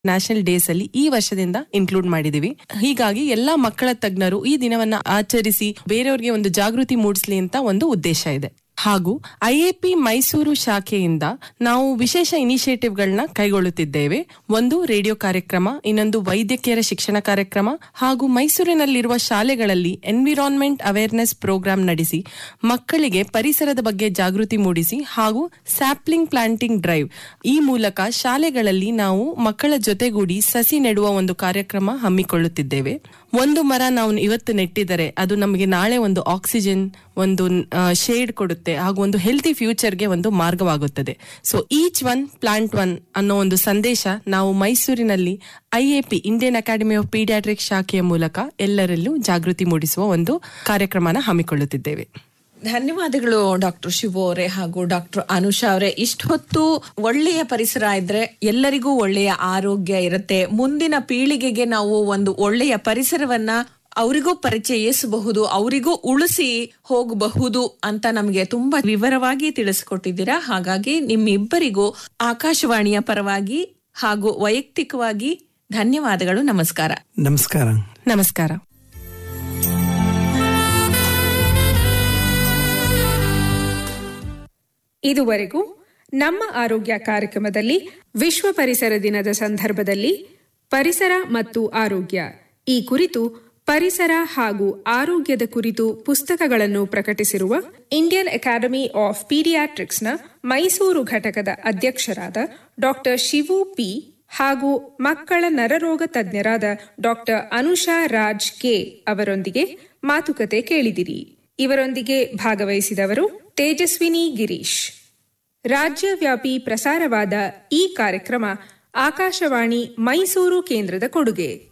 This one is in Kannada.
ನ್ಯಾಷನಲ್ ಡೇಸ್ ಅಲ್ಲಿ ಈ ವರ್ಷದಿಂದ ಇನ್ಕ್ಲೂಡ್ ಮಾಡಿದೀವಿ ಹೀಗಾಗಿ ಎಲ್ಲಾ ಮಕ್ಕಳ ತಜ್ಞರು ಈ ದಿನವನ್ನ ಆಚರಿಸಿ ಬೇರೆಯವರಿಗೆ ಒಂದು ಜಾಗೃತಿ ಮೂಡಿಸ್ಲಿ ಅಂತ ಒಂದು ಉದ್ದೇಶ ಇದೆ ಹಾಗೂ ಐಎಪಿ ಮೈಸೂರು ಶಾಖೆಯಿಂದ ನಾವು ವಿಶೇಷ ಇನಿಷಿಯೇಟಿವ್ಗಳನ್ನ ಕೈಗೊಳ್ಳುತ್ತಿದ್ದೇವೆ ಒಂದು ರೇಡಿಯೋ ಕಾರ್ಯಕ್ರಮ ಇನ್ನೊಂದು ವೈದ್ಯಕೀಯರ ಶಿಕ್ಷಣ ಕಾರ್ಯಕ್ರಮ ಹಾಗೂ ಮೈಸೂರಿನಲ್ಲಿರುವ ಶಾಲೆಗಳಲ್ಲಿ ಎನ್ವಿರಾನ್ಮೆಂಟ್ ಅವೇರ್ನೆಸ್ ಪ್ರೋಗ್ರಾಂ ನಡೆಸಿ ಮಕ್ಕಳಿಗೆ ಪರಿಸರದ ಬಗ್ಗೆ ಜಾಗೃತಿ ಮೂಡಿಸಿ ಹಾಗೂ ಸ್ಯಾಪ್ಲಿಂಗ್ ಪ್ಲಾಂಟಿಂಗ್ ಡ್ರೈವ್ ಈ ಮೂಲಕ ಶಾಲೆಗಳಲ್ಲಿ ನಾವು ಮಕ್ಕಳ ಜೊತೆಗೂಡಿ ಸಸಿ ನೆಡುವ ಒಂದು ಕಾರ್ಯಕ್ರಮ ಹಮ್ಮಿಕೊಳ್ಳುತ್ತಿದ್ದೇವೆ ಒಂದು ಮರ ನಾವು ಇವತ್ತು ನೆಟ್ಟಿದರೆ ಅದು ನಮಗೆ ನಾಳೆ ಒಂದು ಆಕ್ಸಿಜನ್ ಒಂದು ಶೇಡ್ ಕೊಡುತ್ತೆ ಹಾಗೂ ಒಂದು ಹೆಲ್ತಿ ಫ್ಯೂಚರ್ಗೆ ಒಂದು ಮಾರ್ಗವಾಗುತ್ತದೆ so each one plant one ಅನ್ನೋ ಒಂದು ಸಂದೇಶ ನಾವು ಮೈಸೂರಿನಲ್ಲಿ IAP Indian academy of paediatric ಶಾಖೆಯ ಮೂಲಕ ಎಲ್ಲರಲ್ಲೂ ಜಾಗೃತಿ ಮೂಡಿಸುವ ಒಂದು ಕಾರ್ಯಕ್ರಮನ ಹಮ್ಮಿಕೊಳ್ಳುತ್ತಿದ್ದೇವೆ ಧನ್ಯವಾದಗಳು ಡಾಕ್ಟರ್ ಶಿವು ಅವರೇ ಹಾಗೂ ಡಾಕ್ಟರ್ ಅನುಷಾ ಅವರೇ ಇಷ್ಟೊತ್ತು ಒಳ್ಳೆಯ ಪರಿಸರ ಇದ್ರೆ ಎಲ್ಲರಿಗೂ ಒಳ್ಳೆಯ ಆರೋಗ್ಯ ಇರುತ್ತೆ ಮುಂದಿನ ಪೀಳಿಗೆಗೆ ನಾವು ಒಂದು ಒಳ್ಳೆಯ ಪರಿಸರವನ್ನ ಅವರಿಗೂ ಪರಿಚಯಿಸಬಹುದು ಅವರಿಗೂ ಉಳಿಸಿ ಹೋಗಬಹುದು ಅಂತ ನಮಗೆ ತುಂಬಾ ವಿವರವಾಗಿ ತಿಳಿಸಿಕೊಟ್ಟಿದ್ದೀರಾ ಹಾಗಾಗಿ ನಿಮ್ಮಿಬ್ಬರಿಗೂ ಆಕಾಶವಾಣಿಯ ಪರವಾಗಿ ಹಾಗೂ ವೈಯಕ್ತಿಕವಾಗಿ ಧನ್ಯವಾದಗಳು ನಮಸ್ಕಾರ ನಮಸ್ಕಾರ ನಮಸ್ಕಾರ ಇದುವರೆಗೂ ನಮ್ಮ ಆರೋಗ್ಯ ಕಾರ್ಯಕ್ರಮದಲ್ಲಿ ವಿಶ್ವ ಪರಿಸರ ದಿನದ ಸಂದರ್ಭದಲ್ಲಿ ಪರಿಸರ ಮತ್ತು ಆರೋಗ್ಯ ಈ ಕುರಿತು ಪರಿಸರ ಹಾಗೂ ಆರೋಗ್ಯದ ಕುರಿತು ಪುಸ್ತಕಗಳನ್ನು ಪ್ರಕಟಿಸಿರುವ ಇಂಡಿಯನ್ ಅಕಾಡೆಮಿ ಆಫ್ ಪೀಡಿಯಾಟ್ರಿಕ್ಸ್ನ ಮೈಸೂರು ಘಟಕದ ಅಧ್ಯಕ್ಷರಾದ ಡಾಕ್ಟರ್ ಶಿವು ಪಿ ಹಾಗೂ ಮಕ್ಕಳ ನರರೋಗ ತಜ್ಞರಾದ ಡಾಕ್ಟರ್ ಅನುಷಾ ರಾಜ್ ಕೆ ಅವರೊಂದಿಗೆ ಮಾತುಕತೆ ಕೇಳಿದಿರಿ ಇವರೊಂದಿಗೆ ಭಾಗವಹಿಸಿದವರು ತೇಜಸ್ವಿನಿ ಗಿರೀಶ್ ರಾಜ್ಯವ್ಯಾಪಿ ಪ್ರಸಾರವಾದ ಈ ಕಾರ್ಯಕ್ರಮ ಆಕಾಶವಾಣಿ ಮೈಸೂರು ಕೇಂದ್ರದ ಕೊಡುಗೆ